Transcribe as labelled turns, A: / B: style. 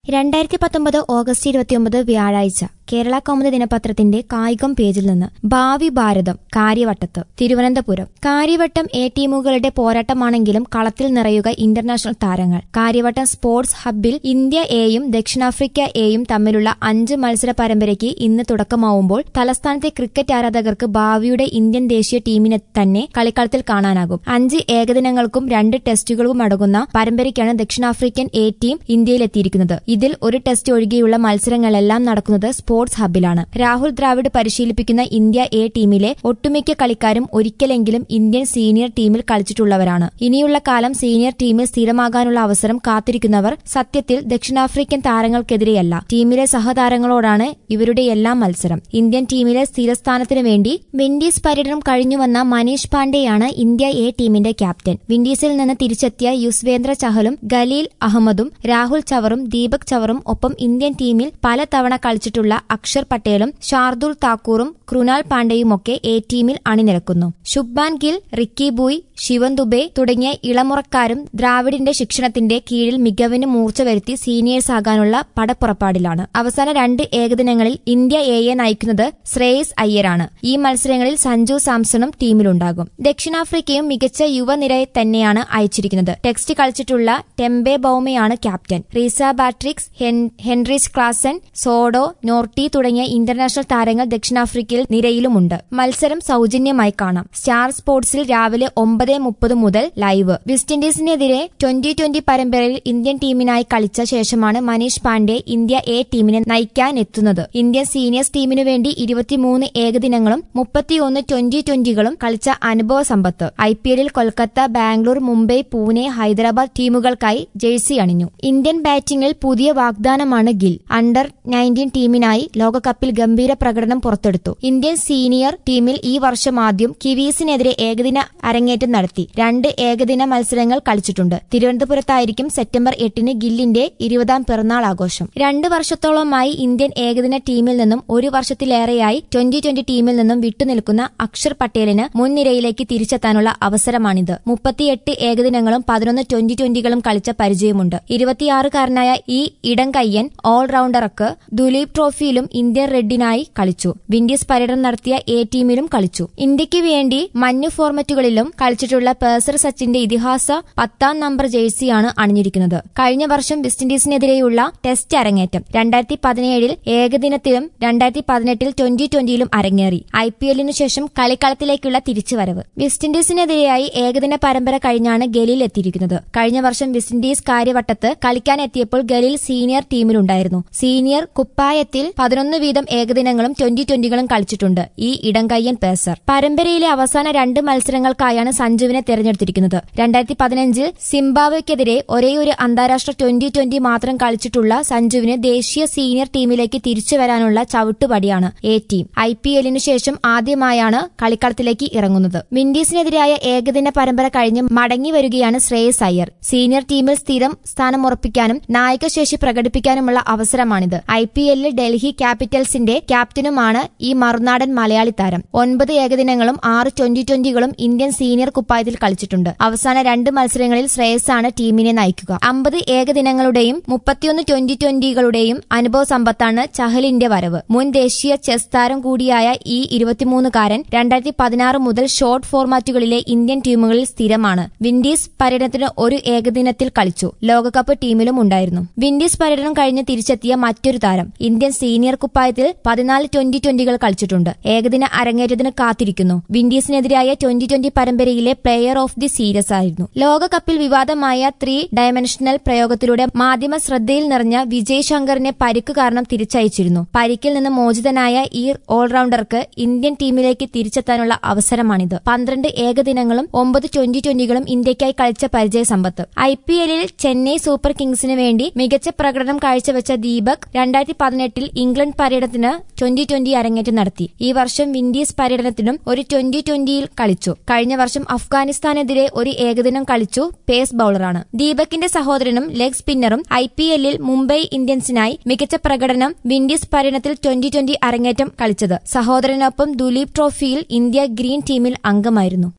A: രണ്ടായിരത്തി പത്തൊമ്പത് ഓഗസ്റ്റ് ഇരുപത്തിയൊമ്പത് വ്യാഴാഴ്ച കേരള കൗമുദി ദിനപത്രത്തിന്റെ കായികം പേജിൽ നിന്ന് ഭാവി ഭാരതം കാര്യവട്ടത്ത് തിരുവനന്തപുരം കാര്യവട്ടം എ ടീമുകളുടെ പോരാട്ടമാണെങ്കിലും കളത്തിൽ നിറയുക ഇന്റർനാഷണൽ താരങ്ങൾ കാര്യവട്ടം സ്പോർട്സ് ഹബ്ബിൽ ഇന്ത്യ എയും ദക്ഷിണാഫ്രിക്ക എയും തമ്മിലുള്ള അഞ്ച് മത്സര പരമ്പരയ്ക്ക് ഇന്ന് തുടക്കമാവുമ്പോൾ തലസ്ഥാനത്തെ ക്രിക്കറ്റ് ആരാധകർക്ക് ഭാവിയുടെ ഇന്ത്യൻ ദേശീയ ടീമിനെ തന്നെ കളിക്കളത്തിൽ കാണാനാകും അഞ്ച് ഏകദിനങ്ങൾക്കും രണ്ട് ടെസ്റ്റുകളും അടങ്ങുന്ന പരമ്പരയ്ക്കാണ് ദക്ഷിണാഫ്രിക്കൻ എ ടീം ഇന്ത്യയിലെത്തിയിരിക്കുന്നത് ഇതിൽ ഒരു ടെസ്റ്റ് ഒഴികെയുള്ള മത്സരങ്ങളെല്ലാം നടക്കുന്നത് സ്പോർട്സ് ഹബ്ബിലാണ് രാഹുൽ ദ്രാവിഡ് പരിശീലിപ്പിക്കുന്ന ഇന്ത്യ എ ടീമിലെ ഒട്ടുമിക്ക കളിക്കാരും ഒരിക്കലെങ്കിലും ഇന്ത്യൻ സീനിയർ ടീമിൽ കളിച്ചിട്ടുള്ളവരാണ് ഇനിയുള്ള കാലം സീനിയർ ടീമിൽ സ്ഥിരമാകാനുള്ള അവസരം കാത്തിരിക്കുന്നവർ സത്യത്തിൽ ദക്ഷിണാഫ്രിക്കൻ താരങ്ങൾക്കെതിരെയല്ല ടീമിലെ സഹതാരങ്ങളോടാണ് ഇവരുടെ എല്ലാം മത്സരം ഇന്ത്യൻ ടീമിലെ സ്ഥിരസ്ഥാനത്തിനു വേണ്ടി വിൻഡീസ് പര്യടനം കഴിഞ്ഞുവന്ന മനീഷ് പാണ്ഡെയാണ് ഇന്ത്യ എ ടീമിന്റെ ക്യാപ്റ്റൻ വിൻഡീസിൽ നിന്ന് തിരിച്ചെത്തിയ യുസ്വേന്ദ്ര ചഹലും ഖലീൽ അഹമ്മദും രാഹുൽ ചവറും ദീപക് ചവറും ഒപ്പം ഇന്ത്യൻ ടീമിൽ പലതവണ കളിച്ചിട്ടുള്ള അക്ഷർ പട്ടേലും ഷാർദുൽ താക്കൂറും കൃണാൽ പാണ്ഡെയുമൊക്കെ എ ടീമിൽ അണിനിരക്കുന്നു ശുഭ്മാൻ ഗിൽ റിക്കി ബൂയ് ശിവൻ ദുബെ തുടങ്ങിയ ഇളമുറക്കാരും ദ്രാവിഡിന്റെ ശിക്ഷണത്തിന്റെ കീഴിൽ മികവിന് മൂർച്ച വരുത്തി സീനിയേഴ്സ് ആകാനുള്ള പടപ്പുറപ്പാടിലാണ് അവസാന രണ്ട് ഏകദിനങ്ങളിൽ ഇന്ത്യ എയെ നയിക്കുന്നത് ശ്രേയസ് അയ്യരാണ് ഈ മത്സരങ്ങളിൽ സഞ്ജു സാംസണും ടീമിലുണ്ടാകും ദക്ഷിണാഫ്രിക്കയും മികച്ച യുവനിരയെ തന്നെയാണ് അയച്ചിരിക്കുന്നത് ടെക്സ്റ്റ് കളിച്ചിട്ടുള്ള ടെംബെ ബൌമയാണ് ക്യാപ്റ്റൻ റീസ ബാട്രിക്സ് ഹെൻ- ഹെൻറിച്ച് ക്ലാസൻ സോഡോ നോർട്ടി തുടങ്ങിയ ഇന്റർനാഷണൽ താരങ്ങൾ ദക്ഷിണാഫ്രിക്കയിൽ നിരയിലുമുണ്ട് മത്സരം സൗജന്യമായി കാണാം സ്റ്റാർ സ്പോർട്സിൽ രാവിലെ ഒമ്പത് മുപ്പത് മുതൽ ലൈവ് വെസ്റ്റ് ഇൻഡീസിനെതിരെ ട്വന്റി ട്വന്റി പരമ്പരയിൽ ഇന്ത്യൻ ടീമിനായി കളിച്ച ശേഷമാണ് മനീഷ് പാണ്ഡെ ഇന്ത്യ എ ടീമിനെ നയിക്കാനെത്തുന്നത് ഇന്ത്യൻ സീനിയേഴ്സ് ടീമിനു വേണ്ടി ഇരുപത്തിമൂന്ന് ഏകദിനങ്ങളും മുപ്പത്തിയൊന്ന് ട്വന്റി ട്വന്റികളും കളിച്ച അനുഭവ സമ്പത്ത് ഐ പി എല്ലിൽ കൊൽക്കത്ത ബാംഗ്ലൂർ മുംബൈ പൂനെ ഹൈദരാബാദ് ടീമുകൾക്കായി ജേഴ്സി അണിഞ്ഞു ഇന്ത്യൻ ബാറ്റിംഗിൽ പുതിയ വാഗ്ദാനമാണ് ഗിൽ അണ്ടർ നയൻറ്റീൻ ടീമിനായി ലോകകപ്പിൽ ഗംഭീര പ്രകടനം പുറത്തെടുത്തു ഇന്ത്യൻ സീനിയർ ടീമിൽ ഈ വർഷം ആദ്യം കിവീസിനെതിരെ ഏകദിന അരങ്ങേറ്റം നടത്തി രണ്ട് ഏകദിന മത്സരങ്ങൾ കളിച്ചിട്ടുണ്ട് തിരുവനന്തപുരത്തായിരിക്കും സെപ്റ്റംബർ എട്ടിന് ഗില്ലിന്റെ ഇരുപതാം പിറന്നാൾ ആഘോഷം രണ്ട് വർഷത്തോളമായി ഇന്ത്യൻ ഏകദിന ടീമിൽ നിന്നും ഒരു വർഷത്തിലേറെയായി ട്വന്റി ട്വന്റി ടീമിൽ നിന്നും വിട്ടുനിൽക്കുന്ന അക്ഷർ പട്ടേലിന് മുൻനിരയിലേക്ക് തിരിച്ചെത്താനുള്ള അവസരമാണിത് മുപ്പത്തിയെട്ട് ഏകദിനങ്ങളും പതിനൊന്ന് ട്വന്റി ട്വന്റികളും കളിച്ച പരിചയമുണ്ട് ഇരുപത്തിയാറുകാരനായ ഈ ഇടംകയ്യൻ ഓൾറൌണ്ടർക്ക് ദുലീപ് ട്രോഫിയിലും ഇന്ത്യൻ റെഡിനായി കളിച്ചു വിൻഡീസ് പര്യടനം നടത്തിയ എ ടീമിലും കളിച്ചു ഇന്ത്യയ്ക്ക് വേണ്ടി മഞ്ഞു ഫോർമറ്റുകളിലും കളിച്ചിട്ടുള്ള പേസർ സച്ചിന്റെ ഇതിഹാസ പത്താം നമ്പർ ജേഴ്സിയാണ് അണിഞ്ഞിരിക്കുന്നത് കഴിഞ്ഞ വർഷം വെസ്റ്റ് ഇൻഡീസിനെതിരെയുള്ള ടെസ്റ്റ് അരങ്ങേറ്റം രണ്ടായിരത്തി പതിനേഴിൽ ഏകദിനത്തിലും രണ്ടായിരത്തി പതിനെട്ടിൽ ട്വന്റി ട്വന്റിയിലും അരങ്ങേറി ഐ പി എല്ലിനു ശേഷം കളിക്കളത്തിലേക്കുള്ള തിരിച്ചുവരവ് വെസ്റ്റ് ഇൻഡീസിനെതിരെയായി ഏകദിന പരമ്പര കഴിഞ്ഞാണ് ഗലീൽ എത്തിയിരിക്കുന്നത് കഴിഞ്ഞ വർഷം വെസ്റ്റ് ഇൻഡീസ് കാര്യവട്ടത്ത് കളിക്കാനെത്തിയപ്പോൾ ഗലീൽ സീനിയർ ടീമിലുണ്ടായിരുന്നു സീനിയർ കുപ്പായത്തിൽ പതിനൊന്ന് വീതം ഏകദിനങ്ങളും ട്വന്റി ട്വന്റികളും കളിച്ചിട്ടുണ്ട് ഈ ഇടംകയ്യൻ പേസർ പരമ്പരയിലെ അവസാന രണ്ട് മത്സരങ്ങൾക്കായാണ് സഞ്ജുവിനെ തെരഞ്ഞെടുത്തിരിക്കുന്നത് രണ്ടായിരത്തി പതിനഞ്ചിൽ സിംബാബ്വെക്കെതിരെ ഒരേയൊരു അന്താരാഷ്ട്ര ട്വന്റി ട്വന്റി മാത്രം കളിച്ചിട്ടുള്ള സഞ്ജുവിന് ദേശീയ സീനിയർ ടീമിലേക്ക് തിരിച്ചു വരാനുള്ള ചവിട്ടുപടിയാണ് എ ടീം ഐ പി എല്ലിനു ശേഷം ആദ്യമായാണ് കളിക്കളത്തിലേക്ക് ഇറങ്ങുന്നത് വിൻഡീസിനെതിരായ ഏകദിന പരമ്പര കഴിഞ്ഞ് മടങ്ങി വരികയാണ് ശ്രേയസ് അയ്യർ സീനിയർ ടീമിൽ സ്ഥിരം സ്ഥാനം ഉറപ്പിക്കാനും നായകശേഷി പ്രകടിപ്പിക്കാനുമുള്ള അവസരമാണിത് ഐ പി എല്ലിൽ ഡൽഹി ക്യാപിറ്റൽസിന്റെ ക്യാപ്റ്റനുമാണ് ഈ മറുനാടൻ മലയാളി താരം ഒൻപത് ഏകദിനങ്ങളും ആറ് ട്വന്റി ട്വന്റികളും ഇന്ത്യൻ സീനിയർ കുപ്പായത്തിൽ കളിച്ചിട്ടുണ്ട് അവസാന രണ്ട് മത്സരങ്ങളിൽ ശ്രേയസാണ് ടീമിനെ നയിക്കുക അമ്പത് ഏകദിനങ്ങളുടെയും മുപ്പത്തിയൊന്ന് ട്വന്റി ട്വന്റികളുടെയും അനുഭവ സമ്പത്താണ് ചഹലിന്റെ വരവ് മുൻ ദേശീയ ചെസ് താരം കൂടിയായ ഈ ഇരുപത്തിമൂന്നുകാരൻ രണ്ടായിരത്തി പതിനാറ് മുതൽ ഷോർട്ട് ഫോർമാറ്റുകളിലെ ഇന്ത്യൻ ടീമുകളിൽ സ്ഥിരമാണ് വിൻഡീസ് പര്യടനത്തിന് ഒരു ഏകദിനത്തിൽ കളിച്ചു ലോകകപ്പ് ടീമിലും ഉണ്ടായിരുന്നു വിൻഡീസ് പര്യടനം കഴിഞ്ഞ് തിരിച്ചെത്തിയ മറ്റൊരു താരം ഇന്ത്യൻ സീനിയർ കുപ്പായത്തിൽ പതിനാല് ട്വന്റി ട്വന്റികൾ കളിച്ചിട്ടുണ്ട് ഏകദിന അരങ്ങേറ്റത്തിന് കാത്തിരിക്കുന്നു വിൻഡീസിനെതിരായ ട്വന്റി ട്വന്റി പരമ്പരയിലെ പ്ലെയർ ഓഫ് ദി സീരീസ് ആയിരുന്നു ലോകകപ്പിൽ വിവാദമായ ത്രീ ഡയമെൻഷണൽ പ്രയോഗത്തിലൂടെ മാധ്യമ ശ്രദ്ധയിൽ നിറഞ്ഞ വിജയ് ശങ്കറിനെ പരിക്ക് കാരണം തിരിച്ചയച്ചിരുന്നു പരിക്കിൽ നിന്ന് മോചിതനായ ഈ ഓൾറൌണ്ടർക്ക് ഇന്ത്യൻ ടീമിലേക്ക് തിരിച്ചെത്താനുള്ള അവസരമാണിത് പന്ത്രണ്ട് ഏകദിനങ്ങളും ഒമ്പത് ട്വന്റി ട്വന്റികളും ഇന്ത്യയ്ക്കായി കളിച്ച പരിചയ സമ്പത്ത് ഐ പി എല്ലിൽ ചെന്നൈ സൂപ്പർ കിങ്സിന് വേണ്ടി മികച്ച പ്രകടനം കാഴ്ചവെച്ച ദീപക് രണ്ടായിരത്തി പതിനെട്ടിൽ ഇംഗ്ലണ്ട് പര്യടനത്തിന് ട്വന്റി ട്വന്റി അരങ്ങേറ്റം നടത്തി ഈ വർഷം വിൻഡീസ് പര്യടനത്തിനും ഒരു ട്വന്റി ട്വന്റിയിൽ കളിച്ചു കഴിഞ്ഞ വർഷം അഫ്ഗാനിസ്ഥാനെതിരെ ഒരു ഏകദിനം കളിച്ചു പേസ് ബൌളറാണ് ദീപകിന്റെ സഹോദരനും ലെഗ് സ്പിന്നറും ഐ പി എല്ലിൽ മുംബൈ ഇന്ത്യൻസിനായി മികച്ച പ്രകടനം വിൻഡീസ് പര്യടനത്തിൽ ട്വന്റി ട്വന്റി അരങ്ങേറ്റം കളിച്ചത് സഹോദരനൊപ്പം ദുലീപ് ട്രോഫിയിൽ ഇന്ത്യ ഗ്രീൻ ടീമിൽ അംഗമായിരുന്നു